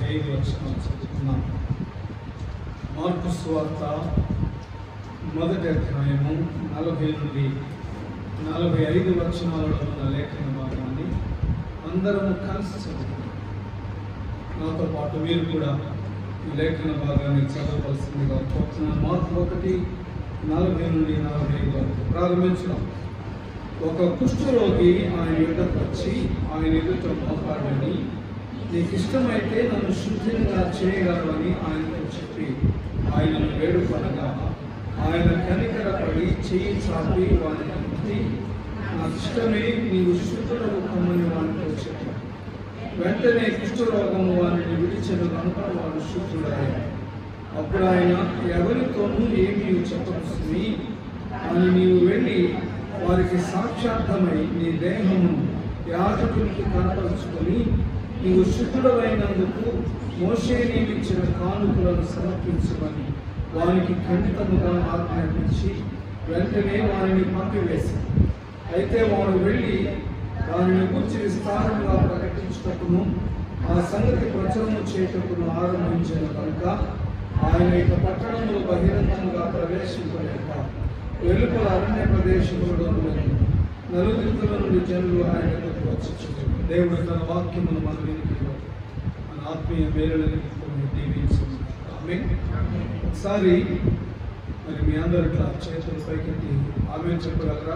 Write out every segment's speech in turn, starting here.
ఐదు వచనాలు చదువుతున్నాం మార్పు స్వార్త మొదటి అధ్యాయము నలభై నుండి నలభై ఐదు వచనాలలో ఉన్న లేఖన భాగాన్ని అందరము కలిసి చదువుతున్నాం నాతో పాటు మీరు కూడా ఈ లేఖన భాగాన్ని చదవవలసిందిగా కోరుతున్నాను మార్పు ఒకటి నలభై నుండి నలభై ఐదు వరకు ప్రారంభించుదాం ఒక కుష్ఠరోగి ఆయన ఎదుటకు వచ్చి ఆయన ఎదుట మోకాడని నీకు ఇష్టమైతే నన్ను శుద్ధిగా చేయగలవని ఆయనతో చెప్పి ఆయనను వేడుకొనగా ఆయన కనికరపడి చెయ్యి చాపి వారిని ముట్టి నాకు ఇష్టమే నీవు శుద్ధుడు కమ్మని వానితో చెప్పాడు వెంటనే కుష్ఠరోగము వారిని విడిచిన కనుక వారు శుద్ధుడయ్యారు అప్పుడు ఆయన ఎవరితోనూ ఏమీ చెప్పవలసింది అని నీవు వెళ్ళి వారికి సాక్షార్థమై నీ దేహము యాజకునికి కనపరుచుకొని నీవు శుద్ధుడమైనందుకు మోషే నియమించిన కానుకలను సమర్పించమని వానికి ఖండితముగా ఆజ్ఞాపించి వెంటనే వారిని పంపివేశాను అయితే వాడు వెళ్ళి దానిని గురించి విస్తారంగా ప్రకటించుటకును ఆ సంగతి ప్రచురణ చేయుటకును ఆరంభించిన కనుక ఆయన ఇక పట్టణంలో బహిరంగంగా ప్రవేశింపలేక వెలుపల అరణ్య ప్రదేశంలో నలుదిక్కుల నుండి జనులు ఆయన ఎదుటికి వచ్చి దేవుడు తన వాక్యమును మన వినికిలో మన ఆత్మీయ మేలులను దీవించింది ఆమె ఒకసారి మరి మీ అందరు ఇట్లా చేతులు పైకెత్తి ఆమె చెప్పగలరా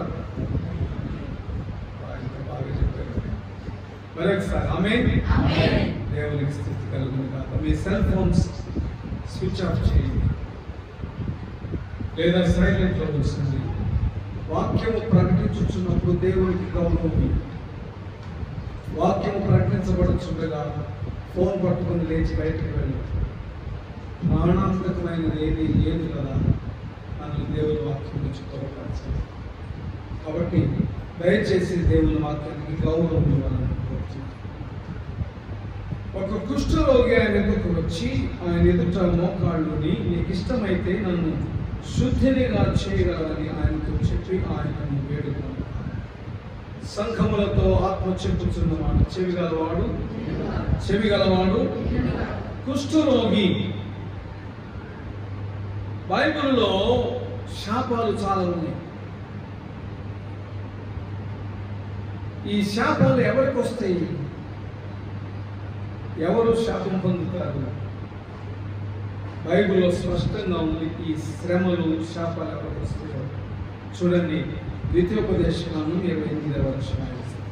బాగా బాగా చెప్పారు మరొకసారి ఆమె దేవునికి స్థితి కలుగును కాక మీ సెల్ ఫోన్స్ స్విచ్ ఆఫ్ చేయండి లేదా సైలెంట్ లో ఉంచండి వాక్యము ప్రకటించుచున్నప్పుడు దేవునికి గౌరవం ఇవ్వండి. వాక్యము ప్రకటించబడుచుండగా ఫోన్ పట్టుకొని లేచి బయటకు వెళ్ళి ప్రాణాంతకమైనది ఏది లేదు కదా అని దేవుని వాక్యం నుంచి పొరపరచాలి కాబట్టి దయచేసి దేవుని వాక్యానికి గౌరవం ఇవ్వాలని కోరుతున్నాను ఒక కుష్ఠరోగి ఆయన ఎదుకు వచ్చి ఆయన ఎదుట మోకాళ్ళుని నీకు ఇష్టమైతే నన్ను శుద్ధినిగా చేయగలని ఆయనతో చెప్పి ఆయనను వేడుకున్నాను సంఘములతో ఆత్మ చెప్పుచున్నవాడు చెవి గలవాడు చెవి గలవాడు కుష్ఠరోగి బైబిల్లో శాపాలు చాలా ఉన్నాయి ఈ శాపాలు ఎవరికి వస్తాయి ఎవరు శాపం పొందుతారు బైబిల్లో స్పష్టంగా ఉంది ఈ శ్రమలు శాపాలు ఎవరికి వస్తాయో చూడండి ద్వితీయోపదేశకాను ఇరవై ఎనిమిదవ వర్షం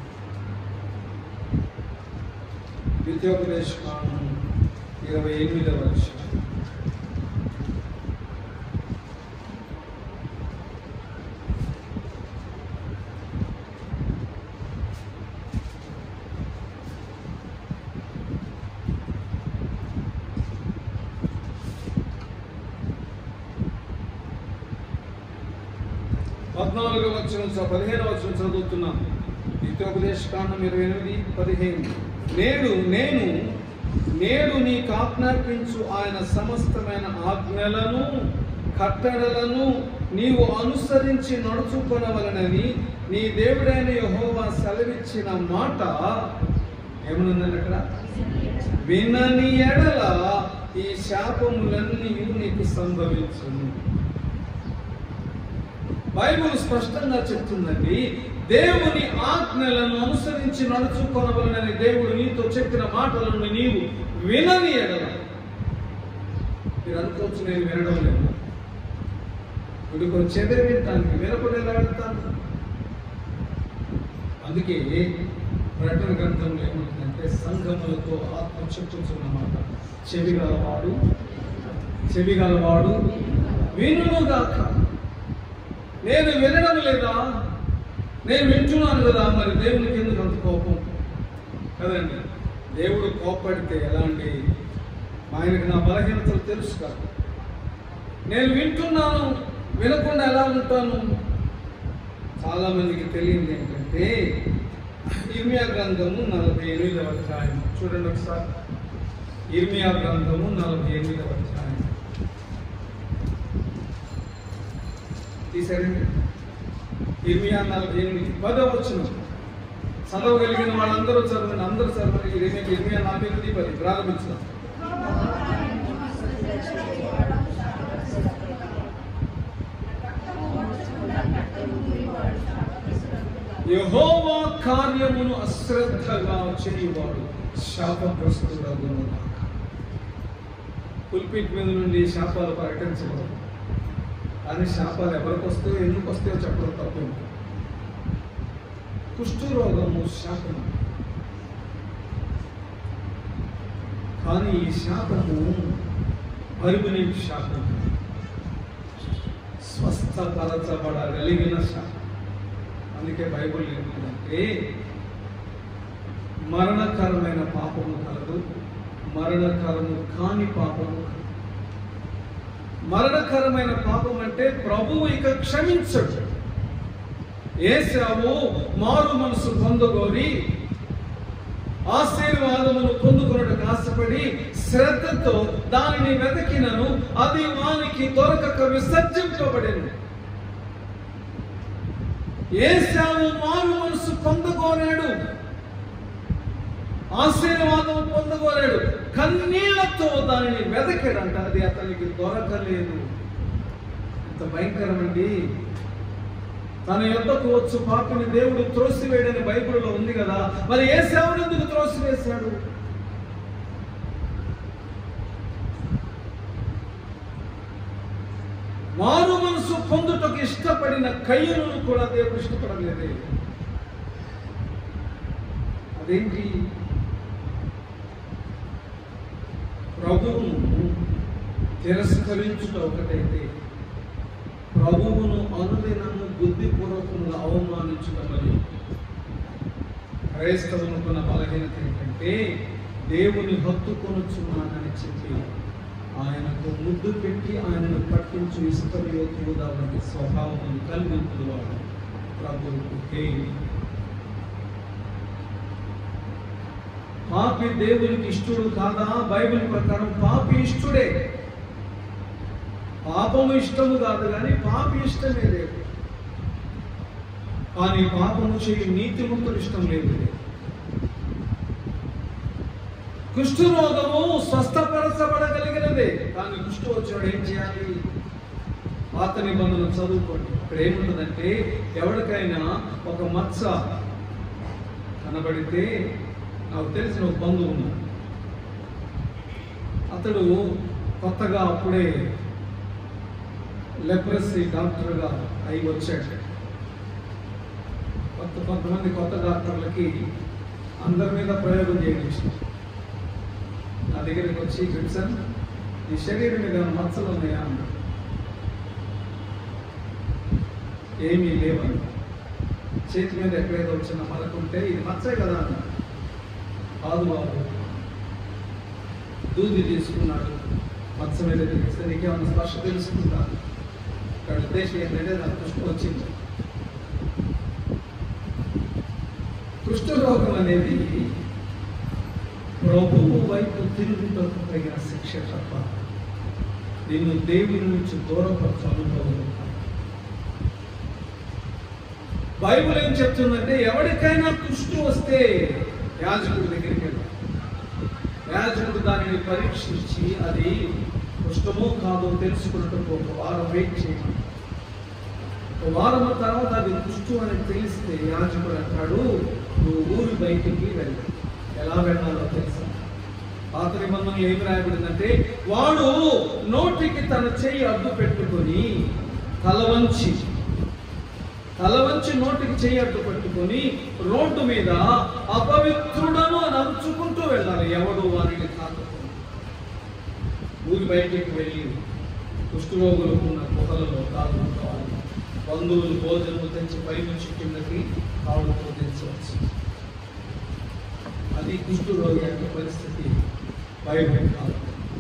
ద్వితీయోపదేశకాను ఇరవై ఎనిమిదవ వర్షం పద్నాలుగు వచ్చిన పదిహేను వచ్చిన చదువుతున్నాం నిత్యోపదేశ కాండం ఇరవై ఎనిమిది పదిహేను నేడు నేను నేడు నీకు ఆజ్ఞాపించు ఆయన సమస్తమైన ఆజ్ఞలను కట్టడలను నీవు అనుసరించి నడుచుకొనవలనని నీ దేవుడైన యెహోవా సెలవిచ్చిన మాట ఏమనుందండి అక్కడ వినని ఎడల ఈ శాపములన్నీ నీకు సంభవించును బైబిల్ స్పష్టంగా చెప్తుందండి దేవుని ఆజ్ఞలను అనుసరించి నడుచుకొనవలనని దేవుడు నీతో చెప్పిన మాటలను నీవు వినని ఎడల మీరు అనుకోవచ్చు నేను వినడం లేదు ఇప్పుడు కొంచెం చెదిరి వింటానికి వినకుండా ఎలా వెళ్తాను అందుకే ప్రకటన గ్రంథంలో ఏమంటుందంటే సంఘములతో ఆత్మ చెప్పుతున్న మాట చెవి గలవాడు చెవి గలవాడు వినుగాక నేను వినడం లేదా నేను వింటున్నాను కదా మరి దేవునికి ఎందుకు అంత కోపం కదండి దేవుడు కోపడితే ఎలాంటి ఆయనకి నా బలహీనతలు తెలుసు కాదు నేను వింటున్నాను వినకుండా ఎలా ఉంటాను చాలా మందికి తెలియంది ఏంటంటే ఇర్మియా గ్రంథము నలభై ఎనిమిదవ అధ్యాయం చూడండి ఒకసారి ఇర్మియా గ్రంథము నలభై ఎనిమిదవ అధ్యాయం తీసారండి ఇర్మియా నలభై ఎనిమిది పదో వచ్చిన చదవగలిగిన వాళ్ళందరూ చదవండి అందరూ చదవండి ఇర్మియా ఇర్మియా నలభై ఎనిమిది పది ప్రారంభించుదాం యహోవా కార్యమును అశ్రద్ధగా చేయువాడు శాపగ్రస్తుడగును పుల్పిట్ మీద నుండి శాపాలు ప్రకటించబడదు కానీ శాపాలు ఎవరికి వస్తాయో ఎందుకు వస్తాయో చెప్పడం తప్పేం కుష్ఠు రోగము శాపం కానీ ఈ శాపము పర్మనెంట్ శాపం స్వస్థపరచబడగలిగిన శాపం అందుకే బైబుల్ ఏంటంటే మరణకరమైన పాపము కలదు మరణకరము కాని పాపము కలదు మరణకరమైన పాపం అంటే ప్రభువు ఇక క్షమించడు ఏసావు మారు మనసు పొందగోరి ఆశీర్వాదమును పొందుకున్నట్టు ఆశపడి శ్రద్ధతో దానిని వెతకినను అది వానికి దొరకక విసర్జింపబడింది ఏసావు మారు మనసు పొందగోరాడు ఆశీర్వాదం పొందగోరాడు కన్నీళ్లతో దానిని వెతకాడంట అది అతనికి దొరకలేదు ఎంత భయంకరమండి తన యొద్దకు వచ్చు పాపిని దేవుడు త్రోసివేయడని బైబిల్లో ఉంది కదా మరి ఏ సేవను ఎందుకు త్రోసివేశాడు మారు మనసు పొందుటకు ఇష్టపడిన కయ్యను కూడా దేవుడు ఇష్టపడలేదే అదేంటి ప్రభువును తిరస్కరించుట ఒకటైతే ప్రభువును అనుదినము బుద్ధిపూర్వకంగా అవమానించడం మరి క్రైస్తవునుకున్న బలహీనత ఏంటంటే దేవుని హత్తుకొనుచున్నానని చెప్పి ఆయనకు ముద్దు పెట్టి ఆయనను పట్టించు ఇష్టయోగ్యుడా వంటి స్వభావం కలిగింపుడు వాడు ప్రభువుకు హేయి పాపి దేవునికి ఇష్టడు కాదా బైబిల్ ప్రకారం పాపి ఇష్టడే పాపము ఇష్టము కాదు కానీ పాపి ఇష్టమే లేదు కానీ పాపము చేయి నీతిమంతుడు ఇష్టం లేదు కుష్ఠరోగము స్వస్థపరచబడగలిగినదే కానీ కుష్ఠ వచ్చాడు ఏం చేయాలి పాత నిబంధనలు చదువుకోండి ఇక్కడ ఏముంటుందంటే ఎవరికైనా ఒక మచ్చ కనబడితే నాకు తెలిసిన ఒక బంధువు ఉన్నాడు అతడు కొత్తగా అప్పుడే లెప్రసీ డాక్టర్గా అయి వచ్చాడు కొత్త కొంతమంది కొత్త డాక్టర్లకి అందరి మీద ప్రయోగం చేయడం నా దగ్గరికి వచ్చి గిబ్సన్ నీ శరీరం మీద ఏమైనా మచ్చలు ఉన్నాయా అన్నాడు ఏమీ లేవని చేతి మీద ఎక్కడైతే వచ్చిన మరకుంటే ఇది మచ్చే కదా అన్నాడు కాదు బాబు దూది తీసుకున్నాడు మత్స మీద తెలిస్తే నీకేమన్నా స్పర్శ తెలుసుకుంటా ఇక్కడ ఉద్దేశం ఏంటంటే నాకు కుష్ఠం వచ్చింది కుష్ఠరోగం అనేది ప్రభువు వైపు తిరుగుటకు తగిన శిక్ష తప్ప నిన్ను దేవుని నుంచి దూరపరచు అనుభవం బైబుల్ ఏం చెప్తుందంటే ఎవరికైనా కుష్టు వస్తే యాజకుడి దగ్గరికి వెళ్ళాలి యాజకుడు దానిని పరీక్షించి అది కుష్టమో కాదో తెలుసుకున్నట్టు ఒక వారం వెయిట్ చేయాలి ఒక వారం తర్వాత అది కుష్టు అని తెలిస్తే యాజకుడు అంటాడు నువ్వు ఊరి బయటికి వెళ్ళి ఎలా వెళ్ళాలో తెలుసా పాత నిబంధనలు ఏమి రాయబడిందంటే వాడు నోటికి తన చెయ్యి అడ్డు పెట్టుకొని తల వంచి తల వంచి నోటికి చెయ్యి అడ్డు పెట్టుకొని రోడ్డు మీద అపవిత్రుడను అని అరుచుకుంటూ వెళ్ళాలి ఎవడు వారిని తాకకుండా ఊరి బయటికి వెళ్ళి కుష్ఠరోగులకు ఉన్న గుహలలో తాగుకోవాలి బంధువులు భోజనం తెచ్చి పై నుంచి కిందకి కావులతో తెచ్చవచ్చు అది కుష్ఠరోగి యొక్క పరిస్థితి బైబిల్ కాదు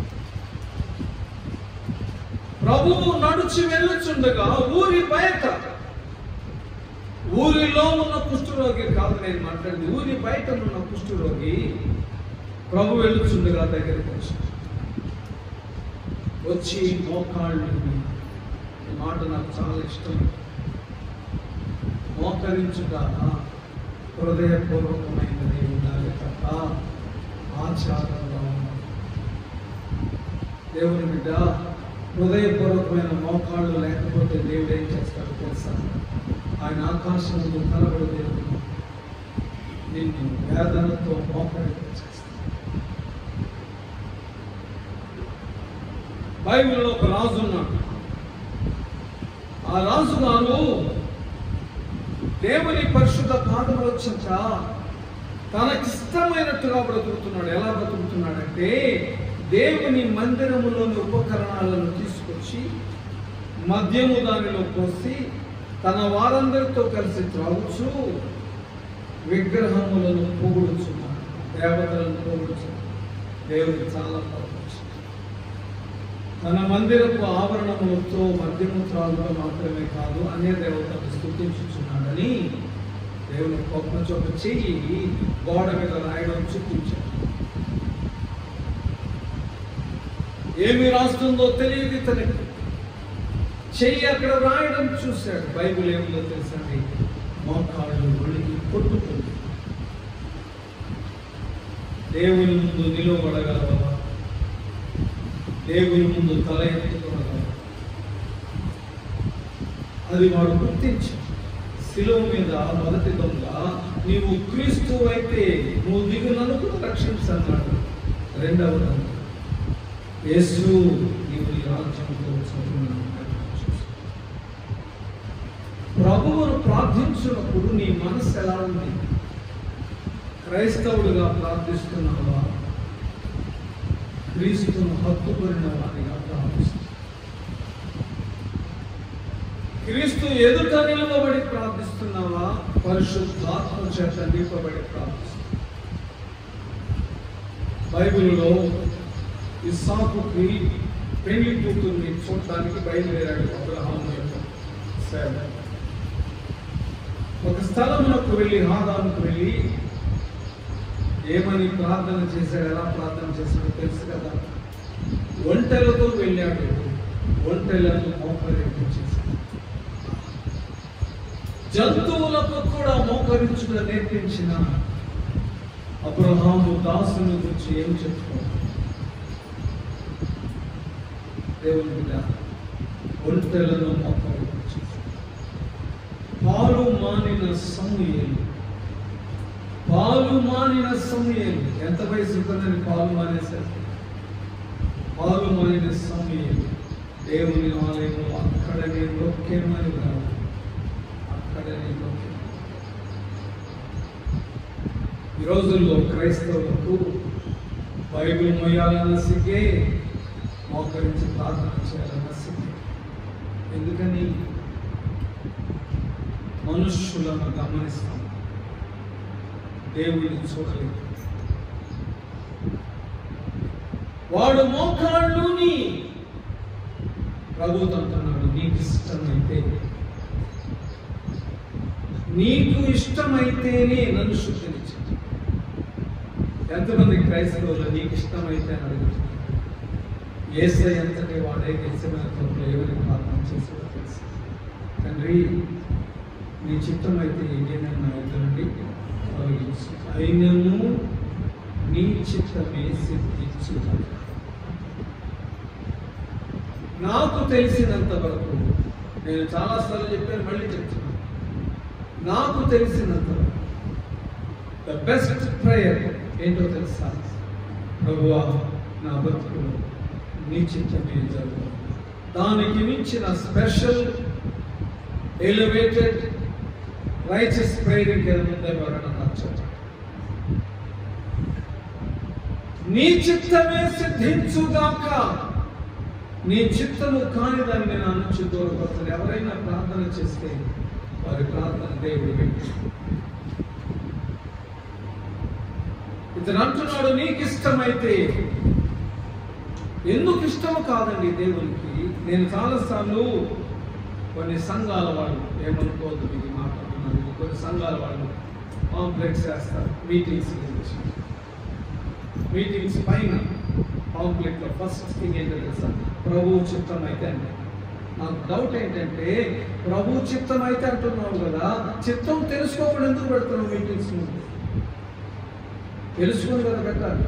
ప్రభువు నడుచి వెళ్ళుచుండగా ఊరి బయట ఊరిలో ఉన్న కుష్ఠరోగి కాదు నేను మాట్లాడింది ఊరి బయట ఉన్న కుష్ఠరోగి ప్రభు వెళ్ళుచుండగా దగ్గరికి వచ్చి వచ్చి మోకాళ్ళు ఈ మాట నాకు చాలా ఇష్టం మోకరించుట హృదయపూర్వకమైనది ఉండాలి తప్ప ఆచారంగా ఉండాలి దేవుని బిడ్డ హృదయపూర్వకమైన మోకాళ్ళు లేకపోతే దేవుడు ఏం చేస్తాడు తెలుసా ఆయన ఆకాశం కనబడు దేవుడు నిన్ను వేదనతో మోకరించేస్తాను బైబిల్లో ఒక రాజు ఉన్నాడు ఆ రాజు గారు దేవుని పరిశుద్ధ పాదముల చెంత తనకిష్టమైనట్టుగా బ్రతుకుతున్నాడు ఎలా బ్రతుకుతున్నాడంటే దేవుని మందిరములోని ఉపకరణాలను తీసుకొచ్చి మద్యము దానిలో పోసి తన వారందరితో కలిసి త్రాగుచు విగ్రహములను పొగుడుచున్నాడు దేవతలను పొగుడుచున్నాడు దేవుడికి చాలా కోపం వచ్చింది. తన మందిరపు ఆవరణములతో మద్యము త్రాగుతో మాత్రమే కాదు అన్య దేవతలను స్థుతించుచున్నాడని దేవుని కోపం చొక్క చెయ్యి గోడ మీద రాయడం చూపించాడు ఏమి రాస్తుందో తెలియదు ఇతనికి చెయ్యి అక్కడ రాయడం చూశాడు బైబిల్ ఏమిలో తెలుసండి మోకాళ్ళు ఒడిగి కొట్టుకుంది దేవుని ముందు నిలువబడగలవా దేవుని ముందు తల ఎత్తుకోగలవా అది వాడు గుర్తించు శిలువ మీద మొదటి దొంగ నీవు క్రీస్తు అయితే నువ్వు దిగులను కూడా రక్షించన్నాడు రెండవ దొంగ యేసు నీవు ఈ రాజ్యంతో చదువున్నాను ప్రభువును ప్రార్థించినప్పుడు నీ మనసు ఎలా ఉంది క్రైస్తవుడిగా ప్రార్థిస్తున్నావా క్రీస్తును హత్తుకొనిన వారిగా ప్రార్థిస్తున్నావా క్రీస్తు ఎదుట నిలవబడి ప్రార్థిస్తున్నావా పరిశుద్ధాత్మ చేత నింపబడి ప్రార్థిస్తున్నావా బైబిల్లో ఇస్సాకుకి పెళ్లి కూతుర్ని చూడటానికి బయలుదేరాడు అబ్రహాం యొక్క సేవ ఒక స్థలమునకు వెళ్ళి హాదాముకు వెళ్ళి ఏమని ప్రార్థన చేశాడు ఎలా ప్రార్థన చేశాడో తెలుసు కదా ఒంటెలతో వెళ్ళాడు ఒంటెలను మోకరింపు చేశాడు జంతువులకు కూడా మోకరించుట నేర్పించిన అబ్రహాము దాసుని గురించి ఏం చెప్పుకోవాలి దేవుని బిడ్డ ఒంటెలను మోకరింపు చేశాడు పాలు మానిన సమూయేలు పాలు మానిన సమూయేలు ఎంత వయసు ఉంటుందని పాలు మానేశారు పాలు మానిన సమూయేలు దేవుని ఆలయంలో అక్కడనే నొక్కేమని రావు అక్కడనే నొక్కే ఈ రోజుల్లో క్రైస్తవులకు బైబిల్ మొయ్యాలన్న సిగ్గే మోకరించి ప్రార్థన చేయాలన్న సిగ్గే ఎందుకని మనుష్యులను గమనిస్తాం దేవుడిని చూడలేదు వాడు మోకాళ్ళుని ప్రభుత్వం అంటున్నాడు నీకు ఇష్టమైతే నీకు ఇష్టమైతేనే నన్ను శుద్ధించు ఎంతమంది క్రైస్తవులు నీకు ఇష్టమైతే అని అడుగుతున్నారు ఏసై ఎంతటి వాడే గెలిచినంతలో ఎవరి ప్రార్థన చేసేదో తెలుసు తండ్రి నీ చిత్తం అయితే ఏదైనా ఎదురండి తొలగించు అయినను నీ చిత్తమే సిద్ధించు నాకు తెలిసినంత వరకు నేను చాలాసార్లు చెప్పాను మళ్ళీ చెప్తున్నాను నాకు తెలిసినంత వరకు ద బెస్ట్ ప్రేయర్ ఏంటో తెలుసా ప్రభువా నా బతుకులో నీ చిత్తమే జరుగు దానికి మించిన స్పెషల్ ఎలివేటెడ్ రైచస్ ప్రేయర్ ఇంకేదైనా ఎవరైనా నచ్చదు నీ చిత్తమే సిద్ధించుగాక నీ చిత్తము కాని దాన్ని నేను అనుచి దూరపడతాను ఎవరైనా ప్రార్థన చేస్తే వారి ప్రార్థన దేవుడు వింటు ఇతను అంటున్నాడు నీకు ఇష్టమైతే ఎందుకు ఇష్టము కాదండి దేవునికి నేను చాలాసార్లు కొన్ని సంఘాల వాళ్ళు ఏమనుకోవద్దు మీకు మాట్లాడుతున్నారు కొన్ని సంఘాల వాళ్ళు కాంప్లెక్స్ చేస్తారు మీటింగ్స్ గురించి మీటింగ్స్ పైన కాంప్లెక్ట్లో ఫస్ట్ థింగ్ ఏంటో తెలుసా ప్రభు చిత్తం అయితే అంటే నాకు డౌట్ ఏంటంటే ప్రభు చిత్తం అయితే అంటున్నావు కదా చిత్తం తెలుసుకోకుండా ఎందుకు పెడుతున్నావు మీటింగ్స్ ముందు తెలుసుకుని కదా పెట్టాలి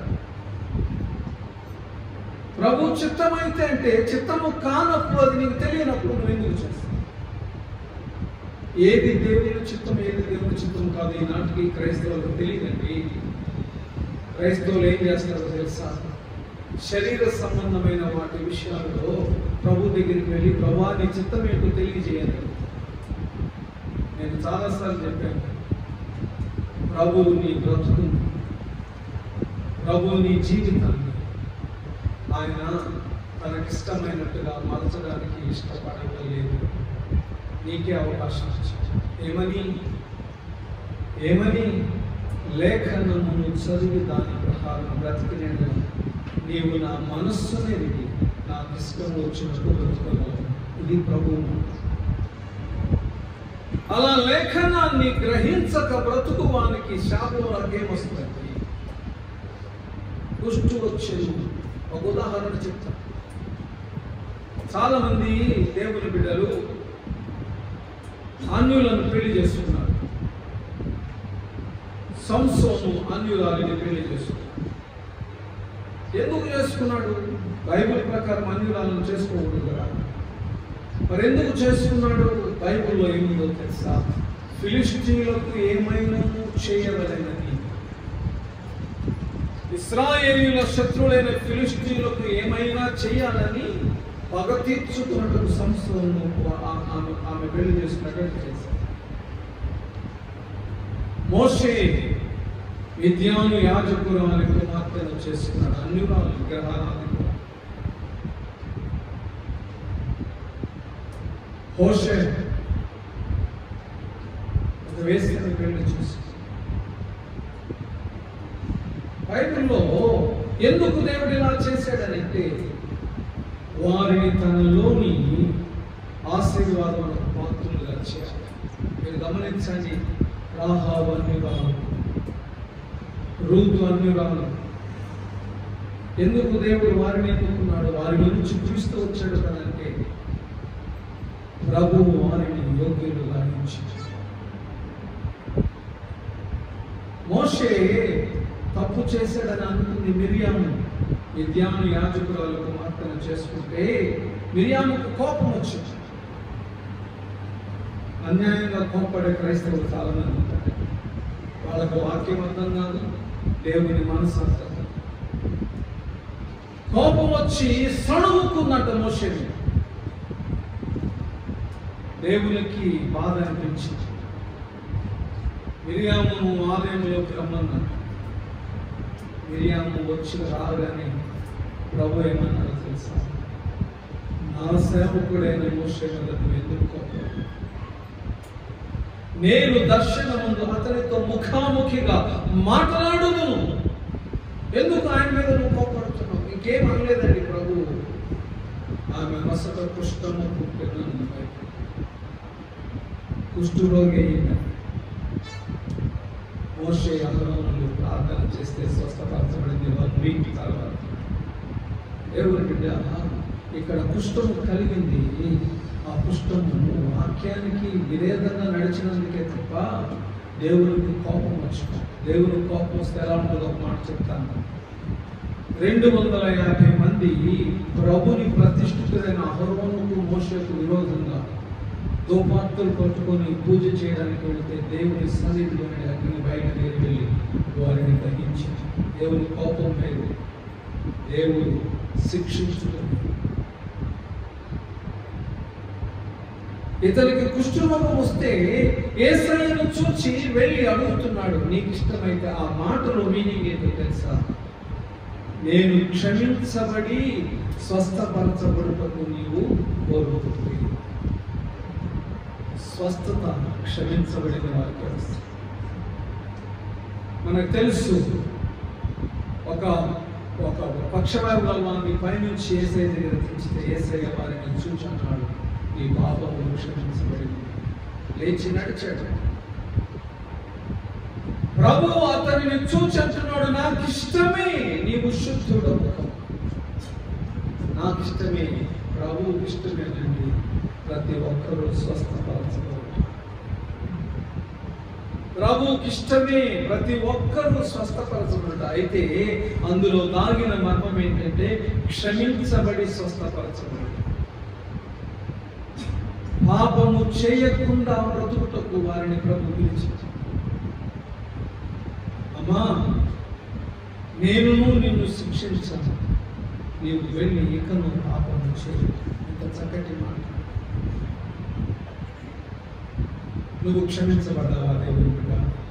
ప్రభు చిత్తం అయితే అంటే చిత్తము కానప్పుడు అది నీకు తెలియనప్పుడు నువ్వు ఎందుకు చేస్తావు ఏది దేవుని చిత్తం ఏది దేవుని చిత్తం కాదు ఈనాటికి క్రైస్తవులకు తెలియదండి క్రైస్తవులు ఏం చేస్తారో తెలుసా శరీర సంబంధమైన వాటి విషయాల్లో ప్రభు దగ్గరికి వెళ్ళి ప్రభా నీ చిత్తం ఏంటో తెలియజేయాలి నేను చాలాసార్లు చెప్పాను ప్రభు నీ బ్రతుకు ప్రభు నీ జీవితాన్ని ఆయన తనకిష్టమైనట్టుగా మలచడానికి ఇష్టపడలేదు నీకే అవకాశం ఇచ్చాడు ఏమని ఏమని లేఖనమును చదివి దాని ప్రకారం బ్రతికినట్టు నీవు నా మనస్సుని ఎరిగి నాకు ఇష్టం వచ్చినట్టు బ్రతకగలవు ఇది ప్రభువు మాట. అలా లేఖనాన్ని గ్రహించక బ్రతుకు వానికి శాపం నాకేమొస్తుంది కుష్టు వచ్చేది ఒక ఉదాహరణ చెప్తా చాలా మంది దేవుని బిడ్డలు అన్యులను పెళ్లి చేస్తున్నారు సంసోను అన్యురాలిని పెళ్లి చేస్తున్నాడు ఎందుకు చేసుకున్నాడు బైబిల్ ప్రకారం అన్యురాలను చేసుకోకూడదు కదా మరి ఎందుకు చేసుకున్నాడు బైబిల్లో ఏముందో తెలుసా ఫిలిస్టీన్లకు ఏమైనా చేయవలెనని ఇస్రాయేలీల శత్రులైన ఫిలిస్టీన్లకు ఏమైనా చేయాలని పగ తీర్చుకున్నట్టు సంస్థలను ఆమె ఆమె పెళ్లి చేసుకున్నట్టు చేశారు మోషే విద్యాను యాజకురాలి కుమార్తెను చేసుకున్నాడు అన్యురాలు విగ్రహారాధన హోషే ఒక వేసిన పెళ్లి చూసి బైబిల్లో ఎందుకు దేవుడు ఇలా చేశాడనంటే వారిని తనలోని ఆశీర్వాదం పాత్రులుగా చేయాలి మీరు గమనించండి రాహాబు అన్యురాలు రూతు అన్యురాలు ఎందుకు దేవుడు వారిని ఎన్నుకున్నాడు వారి గురించి చూస్తూ వచ్చాడు కదంటే ప్రభువు వారిని యోగ్యులుగా ఎంచాడు. మోషే తప్పు చేశాడని అనుకుంది మిరియాము విద్యాను యాజకురాలు కుమార్తెను చేసుకుంటే మిరియాముకు కోపం వచ్చింది అన్యాయంగా కోపడే క్రైస్తవులు చాలా మంది ఉంటారు వాళ్ళకు వాక్యం అర్థం కాదు దేవుని మనసు అర్థం కాదు కోపం వచ్చి సణువుకున్నట్టు మోషేని దేవునికి బాధ అనిపించింది మిరియామును ఆలయంలోకి రమ్మన్నాడు మిరియాము వచ్చి రాగానే ప్రభు ఏమన్నాడు తెలుసా నా సేవకుడైన మోషే మీద నువ్వు ఎందుకు కోపం నేను దర్శన ముందు అతనితో ముఖాముఖిగా మాట్లాడును ఎందుకు ఆయన మీద నువ్వు కోపడుతున్నావు ఇంకేం అనలేదండి ప్రభు ఆమె మసక కుష్టము పుట్టిన కుష్ఠరోగి అయింది మోషే అహరోనులు ప్రార్థన చేస్తే స్వస్థపరచబడింది వన్ వీక్ తర్వాత దేవుని బిడ్డ ఇక్కడ కుష్ఠము కలిగింది ఆ కుష్ఠము వాక్యానికి విరేదంగా నడిచినందుకే తప్ప దేవునికి కోపం వచ్చింది దేవుని కోపం వస్తే ఎలా ఉంటుందో ఒక మాట చెప్తాను రెండు వందల యాభై మంది ప్రభుని ప్రతిష్ఠితులైన అహరోనుకు మోషకు విరోధంగా దోపాత్తులు పట్టుకొని పూజ చేయడానికి వెళితే దేవుని సన్నిధిలో అగ్ని బయట వెళ్ళి వారిని దహించి దేవుని కోపం మీద దేవుడు శిక్షించుతుంది ఇతనికి కుష్ఠరోగం వస్తే ఏసయ్యను చూచి వెళ్ళి అడుగుతున్నాడు నీకు ఇష్టమైతే ఆ మాటలో మీనింగ్ ఏంటో తెలుసా నేను క్షమించబడి స్వస్థపరచబడుటకు నీవు కోరుకుంటుంది స్వస్థత క్షమించబడిన వారికి వస్తుంది మనకు తెలుసు ఒక ఒక పక్షవాయువాన్ని పైనుంచి ఏసై దగ్గర తెచ్చితే ఏసయ్య వారిని చూచున్నాడు ఈ పాపము క్షమించబడింది లేచి నడిచాడు ప్రభు అతనిని చూచి అంటున్నాడు నాకు ఇష్టమే నీవు శుద్ధుడు నాకు ఇష్టమే ప్రభువుకి ఇష్టమేనండి ప్రతి ఒక్కరూ స్వస్థపరచబడు ప్రభువుకి ఇష్టమే ప్రతి ఒక్కరూ స్వస్థపరచబడుట అయితే అందులో దాగిన మర్మం ఏంటంటే క్షమించబడి స్వస్థపరచబడు పాపము చేయకుండా బ్రతుకుటకు వారిని ప్రభు పిలిచి అమ్మా నేను నిన్ను శిక్షించాను నీవు వెళ్ళి ఇకను పాపము చేయు ఇంత చక్కటి మాట నువ్వు క్షమించబడ్డావా దేవుని బిడ్డ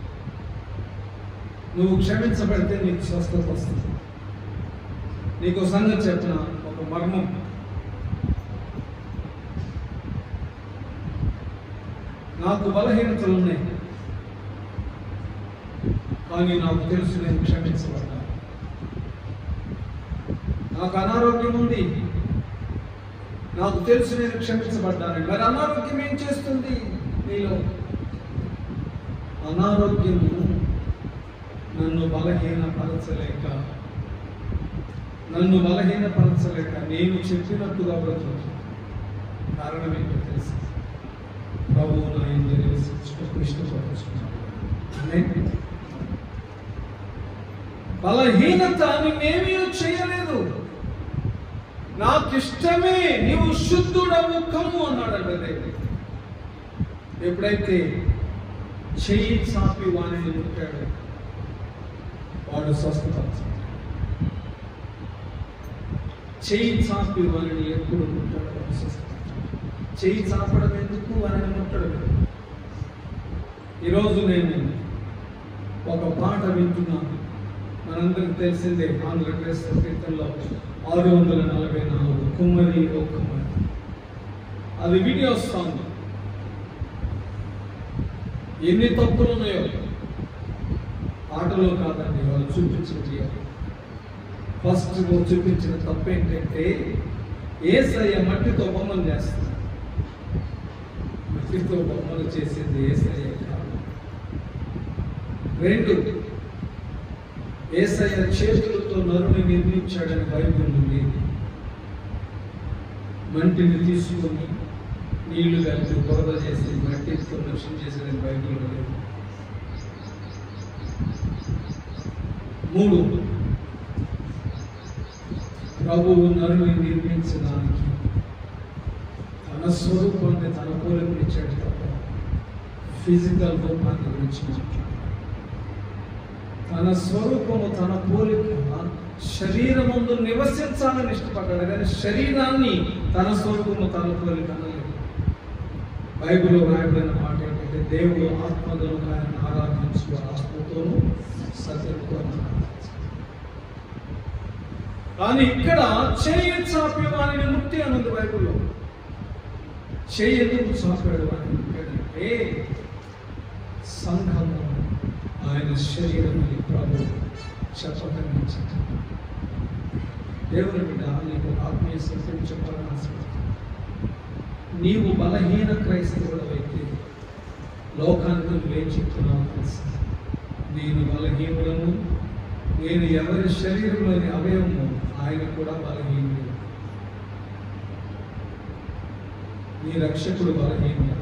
నువ్వు క్షమించబడితే నీకు స్వస్థత వస్తుంది నీకు ఓ సంగతి చెప్పిన ఒక మర్మం నాకు బలహీనతలు ఉన్నాయి కానీ నాకు తెలుసు నేను క్షమించబడ్డా నాకు అనారోగ్యం ఉంది నాకు తెలుసు నేను క్షమించబడ్డాను మరి అనారోగ్యం ఏం చేస్తుంది నీలో అనారోగ్యము నన్ను బలహీనపరచలేక నన్ను బలహీనపరచలేక నేను చెప్పినట్టుగా బ్రతుకు కారణం ఏంటో తెలుసు ప్రభువు నా ఎందు నివసించుటకు ఇష్టపడుచున్నాను ఆమేన్. బలహీనత నిన్నేమీ చేయలేదు నాకు ఇష్టమే నీవు శుద్ధుడవు కమ్ము అన్నాడు దేవుడు ఎప్పుడైతే చెయ్యి చాపి వాణిని ముట్టాడు వాడు స్వస్థపరచాడు చెయ్యి చాపి వారిని ఎప్పుడు ముట్టాడు వాడు స్వస్థపరచాడు చెయ్యి చాపడం ఎందుకు వారిని ముట్టడం ఎందుకు? ఈరోజు నేను ఒక పాట వింటున్నాను మనందరికి తెలిసిందే ఆంధ్రప్రదేశ్ కీర్తనలో ఆరు వందల నలభై నాలుగు కుమ్మరి ఓ కుమ్మరి అది వీడియో సాంగ్ ఎన్ని తప్పులు ఉన్నాయో ఆటలో కాదండి వాళ్ళు చూపించింది ఫస్ట్ నువ్వు చూపించిన తప్పు ఏంటంటే ఏసయ్య మట్టితో బొమ్మలు చేస్తారు మట్టితో బొమ్మలు చేసేది ఏసయ్య కాదు రెండు ఏసయ్య చేతులతో నరుని నిర్మించాడని బైబిల్ ఉంది మంటిని తీసుకొని నీళ్లు కలిపి బురద చేసి మట్టితో మనిషిని చేసేదని బైబిల్ లేదు మూడు ప్రభువు నరుని నిర్మించడానికి తన స్వరూపాన్ని తన పోలికలు ఇచ్చాడు తప్ప ఫిజికల్ రూపాన్ని గురించి మాట్లాడు తన స్వరూపము తన పోలిక శరీరం ముందు నివసించాలని ఇష్టపడ్డాడు కానీ శరీరాన్ని తన స్వరూపము తన పోలిక అనలేదు బైబిల్లో రాయబడిన మాట ఏంటంటే దేవుడు ఆత్మగను ఆయన ఆరాధించు ఆత్మతోను సత్యంతో కానీ ఇక్కడ చేయి చాపి వారిని ముట్టి అనుంది బైబిల్లో చేయి ఎందుకు చాపాడు వారిని ముట్టాడంటే సంఘము ఆయన శరీరం అని ప్రభు చెప్పగలిగించాడు దేవుని బిడ్డ నీకు ఆత్మీయ సత్యం చెప్పాలని ఆశపడుతున్నాను నీవు బలహీన క్రైస్తవుడవైతే లోకానికి నువ్వేం చెప్తున్నావు తెలుసా నేను బలహీనులను నేను ఎవరి శరీరంలోని అవయవము ఆయన కూడా బలహీనుడు నీ రక్షకుడు బలహీనుడు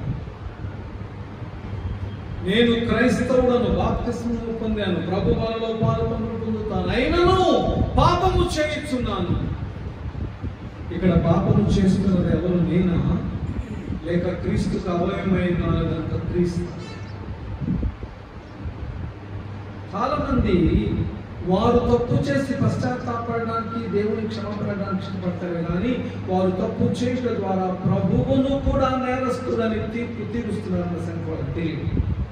నేను క్రైస్తవుడను బాప్తిస్మము పొందాను ప్రభు బలలో పాల్పొందు పొందుతాను అయినను పాపము చేయుచున్నాను ఇక్కడ పాపము చేస్తున్నది ఎవరు నేనా లేక క్రీస్తుకు అవయవమైనంత క్రీస్తు చాలా మంది వారు తప్పు చేసి పశ్చాత్తాపడడానికి దేవుని క్షమపడడానికి ఇష్టపడతారు కానీ వారు తప్పు చేయడం ద్వారా ప్రభువును కూడా నేరస్తుడని తీర్పు తీరుస్తున్నారన్న సంగతి వాళ్ళకి తెలియదు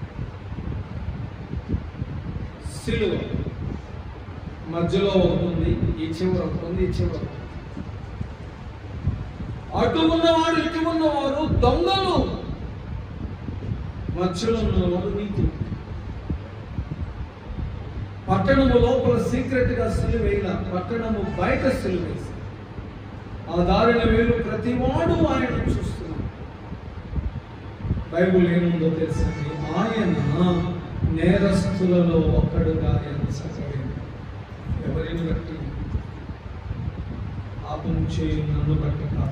సిలువ మధ్యలో ఉంటుంది ఈ చివర ఉంటుంది ఈ చివర ఉంటుంది. అటు ఉన్నవాడు ఇటు ఉన్నవారు దొంగలు మధ్యలో ఉన్నవారు నీతులు పట్టణము లోపల సీక్రెట్ గా సిలువేల పట్టణము బయట సిలువేసి ఆ దారిన వేలు ప్రతి వాడు ఆయన చూస్తున్నాడు బైబుల్ ఏముందో తెలుసండి ఆయన నేరస్తులలో ఒక్కడుగా ఎంచబడింది ఎవరిని బట్టి పాపం చేయు నన్ను బట్టి కాదు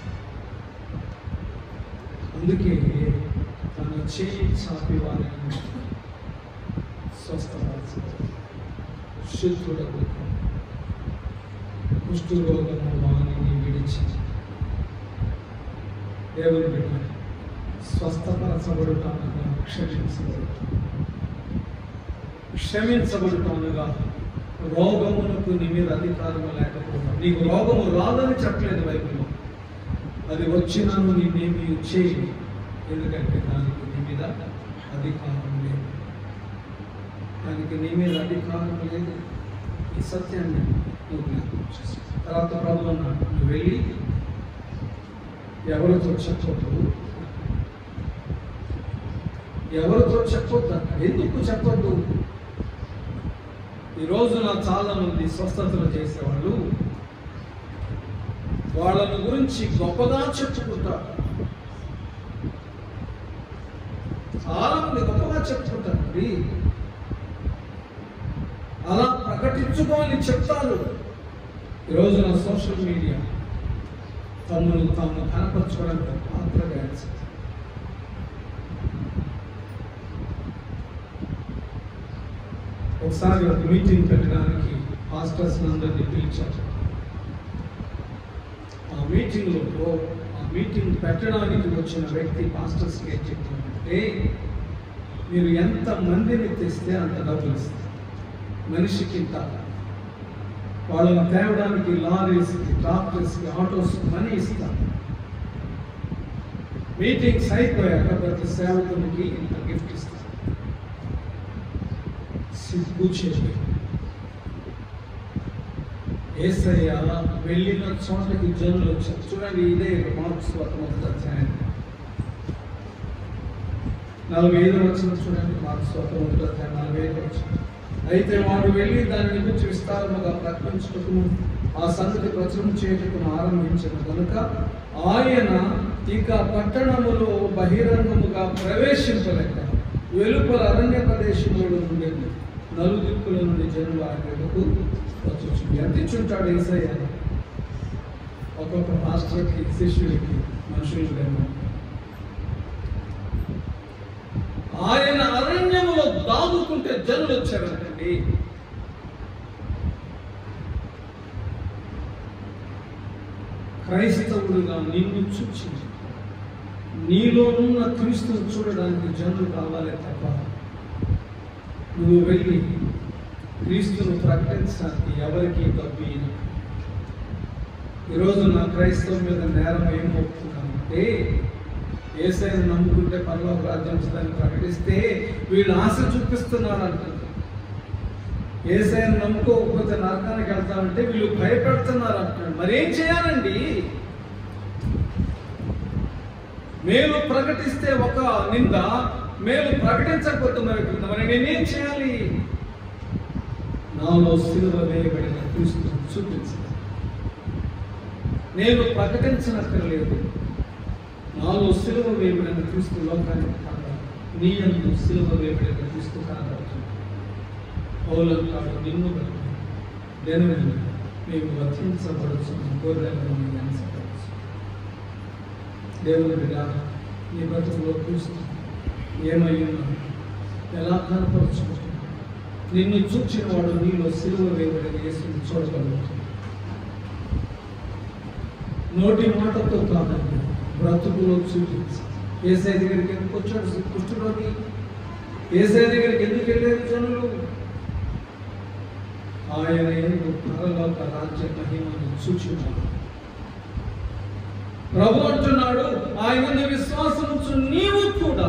అందుకే తన చేయి చాపి వారిని స్వస్థపరచాడు శుద్ధుడకు కుష్ఠరోగము వాణిని విడిచి దేవుని బిడ్డ స్వస్థపరచబడుతానగా క్షమించబడుతాను క్షమించబడుతానుగా రోగమునకు నీ మీద అధికారము లేకపోవడం నీకు రోగము రాదని చెప్పలేదు బైబిల్లో అది వచ్చినాను నేనేమి చేయి ఎందుకంటే దానికి నీ మీద అధికారం లేదు దానికి నీ మీద అధికారం లేదు ఈ సత్యాన్ని నువ్వు జ్ఞాపకం చేసుకో. తర్వాత ప్రభు అన్నాడు నువ్వు వెళ్ళి ఎవరితో చెప్పొద్దు ఎవరితో చెప్పొద్దు అన్నాడు. ఎందుకు చెప్పొద్దు ఈ రోజున చాలా మంది స్వస్థతలు చేసేవాళ్ళు వాళ్ళని గురించి గొప్పగా చెప్పుకుంటారు చాలా మంది గొప్పగా చెప్పుకుంటారండి అలా ప్రకటించుకోని చెప్తారు ఈ రోజున సోషల్ మీడియా తమను తాము కనపరచుకోవడానికి పాత్ర డ్యాన్స్ ఒకసారి ఒక మీటింగ్ పెట్టడానికి పాస్టర్స్ అందరినీ పిలిచారు ఆ మీటింగ్లో ఆ మీటింగ్ పెట్టడానికి వచ్చిన వ్యక్తి పాస్టర్స్కి ఏం చెప్తున్నాడంటే మీరు ఎంత మందిని తెస్తే అంత డబ్బులు ఇస్తారు మనిషికి ఇంత వాళ్ళని తేవడానికి లారీస్కి ట్రాక్టర్స్కి ఆటోస్కి మనీ ఇస్తారు మీటింగ్స్ అయిపోయాక ప్రతి సేవకునికి ఇంత గిఫ్ట్ ఇస్తారు సిగ్గు చెప్పి ఏసయ్య వెళ్ళిన చోటకి జనులు వచ్చారు చూడండి ఇదే మార్క్స్ మొదటి అధ్యాయం నలభై ఐదు వచ్చిన చూడండి మార్క్స్ మొదటి అధ్యాయం నలభై ఐదు వచ్చిన అయితే వాడు వెళ్ళి దాని గురించి విస్తారముగా ప్రకటించుటకు ఆ సంగతి ప్రచురం చేయటకు ఆరంభించిన కనుక ఆయన ఇక పట్టణములో బహిరంగముగా ప్రవేశింపలేక వెలుపల అరణ్య ప్రదేశంలో నుండి నలుదిక్కుల నుండి జనులు ఆయనకు వచ్చి ఎంత ఇచ్చుంటాడు ఏసయ్య ఒక్కొక్క మాస్టర్కి శిష్యుడికి మనుషులు కన్నా ఆయన అరణ్యములో దాగుకుంటే జనులు వచ్చారంటండి క్రైస్తవుడుగా నిన్ను చూచి నీలోనున్న క్రీస్తును చూడడానికి జనులు కావాలి తప్ప నువ్వు వెళ్ళి క్రీస్తును ప్రకటించడానికి ఎవరికి డబ్బు ఇయ్యను. ఈరోజు నా క్రైస్తవం మీద నేరం ఏం మోపుతున్నానంటే ఏసైని నమ్ముకుంటే పరలోక రాజ్యం ప్రకటిస్తే వీళ్ళు ఆశ చూపిస్తున్నారు అంటారు ఏసైని నమ్ముకోకపోతే నరకానికి వెళ్తామంటే వీళ్ళు భయపెడుతున్నారు అంటున్నాడు మరి ఏం చేయాలండి మేలు ప్రకటిస్తే ఒక నింద మేలు ప్రకటించకపోతే మరి క్రింద. మరి నేనేం చేయాలి నాలో సిలువ వేయబడిన క్రీస్తు చూపించాలి నేను ప్రకటించనక్కర్లేదు నాలో సిలువ వేయబడిన క్రీస్తు లోకానికి కాదు నీ అందు సిలువ వేయబడిన క్రీస్తు కనబడుతుంది పౌలంటాడు నిన్ను బట్టి దేనిని మేము వర్తించబడుచు గొర్రెలను అనుసరించు దేవుని బిడ్డ నీ బ్రతుకులో క్రీస్తు ఏమై ఉన్నావు ఎలా కనపరుచుకుంటున్నావు నిన్ను చూచిన వాడు నీలో సిలువ వేయబడిన యేసుని చూడగలుగుతాడు నోటి మాటతో కాదండి బ్రతుకులో చూపించి ఏసై దగ్గరికి ఎందుకు వచ్చాడు కుష్ఠులోని ఏసై దగ్గరికి ఎందుకు వెళ్ళారు జనులు ఆయన ఎందుకు పరలోక రాజ్య మహిమను సూచించాడు ప్రభు అంటున్నాడు ఆయన విశ్వాసం ఉంచు నీవు కూడా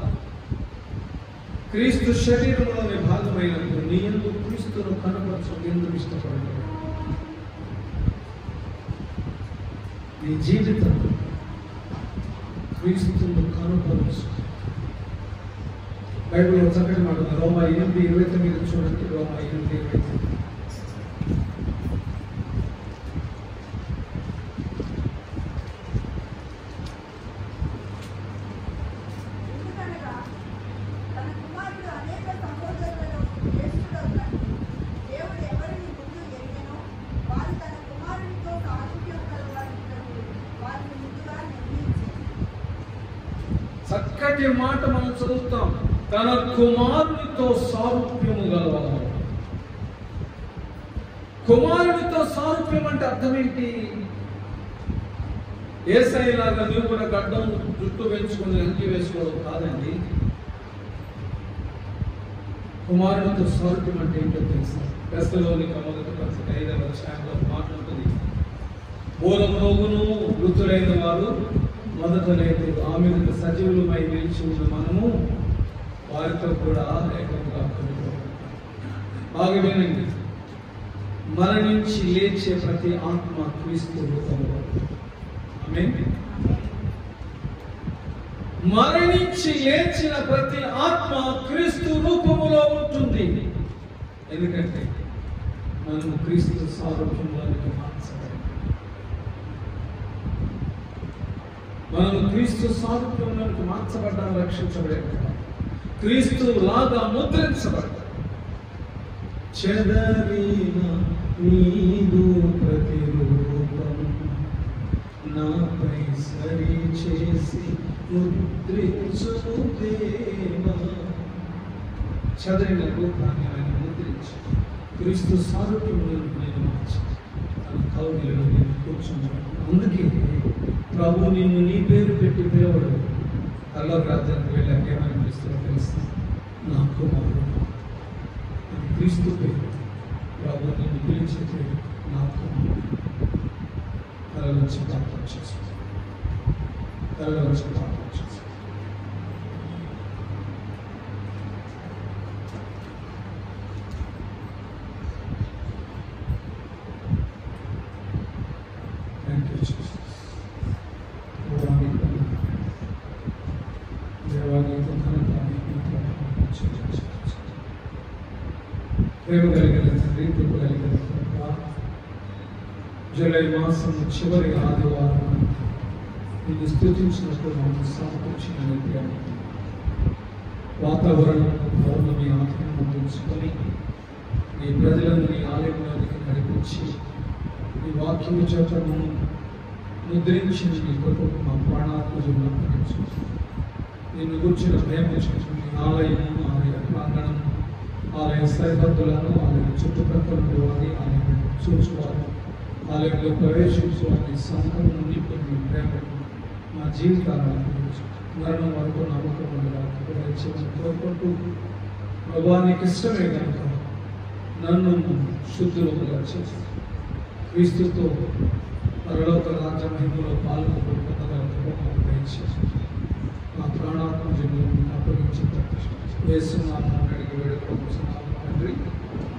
క్రీస్తు శరీరంలోని భాగమైనప్పుడు నీ ఎందుకు క్రీస్తును కనపరచు ఎందుకు ఇష్టపడలేదు నీ జీవితం క్రీస్తును కనుపరచు బైబిల్ చక్కటి మాట ఉంది. రోమా ఎనిమిది ఇరవై తొమ్మిది చూడండి రోమా ఎనిమిది ఇరవై తొమ్మిది ఎందుకనగా తన కుమారుడు అనేక సహోదరులలో జ్యేష్ఠుడవుతాడు. దేవుడు ఎవరిని ముందు ఎరిగెనో వారు తన కుమారునితో సారూప్యం కలవారుటకు వారిని ముందుగా నిర్ణయించాడు. చక్కటి మాట మనం చదువుతాం తన కుమారునితో సారూప్యము గలవారు కుమారునితో సారూప్యం అంటే అర్థం ఏంటి ఏసైలాగా నువ్వు కూడా గడ్డం జుట్టు పెంచుకుని అంకి వేసుకోవడం కాదండి కుమారునితో స్వర్గం అంటే ఏంటో తెలుసా పెస్తలోని మొదటి పరిస్థితి ఐదవ అధ్యాయంలో మాట్లాడుతుంది పూర్వం రోగును వృద్ధులైన వారు మొదట లేదు ఆమె సజీవులమై నిలిచి ఉన్న మనము వారితో కూడా ఏకంగా కలుగుతాం. బాగా వినండి మరణించి లేచే ప్రతి ఆత్మ క్రీస్తు రూపంలో ఆమేన్. మరణించి లేచిన ప్రతి ఆత్మ క్రీస్తు రూపములో ఉంటుంది ఎందుకంటే మనము క్రీస్తు సారూప్యంలోనికి మార్చబడి మనము క్రీస్తు సారూప్యంలోనికి మార్చబడ్డాం రక్షించబడే క్రీస్తు లాగా ముద్రించబడ్డాం చెదరిన నీదు ప్రతిరూపం నాపై సరి చేసి ముద్రించు దేవా చదివిన రూపాన్ని ఆయన ముద్రించి క్రీస్తు సారూప్యంలో నేను మార్చి తన కౌగిలిలో నేను కూర్చున్నాను అందుకే ప్రభు నిన్ను నీ పేరు పెట్టి పిలవడు అల్లా ప్రార్థనకు వెళ్ళాక ఏమనిపిస్తుందో తెలుసు నా కుమారుడు అది క్రీస్తు పేరు ప్రభు నిన్ను పిలిచే పేరు నా కుమారుడు తల నుంచి ప్రార్థన చేస్తుంది తల నుంచి ప్రార్థన చేస్తుంది Thank you, Jesus. దేవానికి దేవానికి ఘనత ప్రేమ కలిగిన తండ్రి కృప కలిగిన ప్రభా, జూలై మాసం చివరి ఆదివారం నిన్ను స్థుతించినప్పుడు మమ్మల్ని సమకూర్చిన నీ ప్రేమ వాతావరణం పౌర్ణమి ఆత్మను ఉంచుకొని నీ ప్రజలను నీ ఆలయంలోనికి నడిపించి నీ వాక్యం చేతను ముద్రించి నీ కొరకు మా ప్రాణాత్మజులు అప్పగించు నిన్ను కూర్చిన ప్రేమ చేసిన నీ ఆలయం ఆలయ ప్రాంగణం ఆలయ సరిహద్దులను ఆలయ చుట్టుప్రక్కల వారి ఆలయం చూసుకోవాలి ఆలయంలో ప్రవేశించుకోవాలి సంఘం నుండి నీ ప్రేమను మా జీవితాలను అప్పగించు మరణం వరకు నమ్మకం ఉండగా కోరుకుంటూ ప్రభా నీకు ఇష్టమే కనుక నన్ను శుద్ధులుగా చేసి క్రీస్తుతో పరలోక రాజ్య మహిమలో పాల్గొని పొందగల దయచేసి నా ప్రాణాత్మ జీవులను అప్పగించి ప్రతిష్ఠించి వేస్తున్నాను అడిగి వేడుకోవచ్చు తండ్రి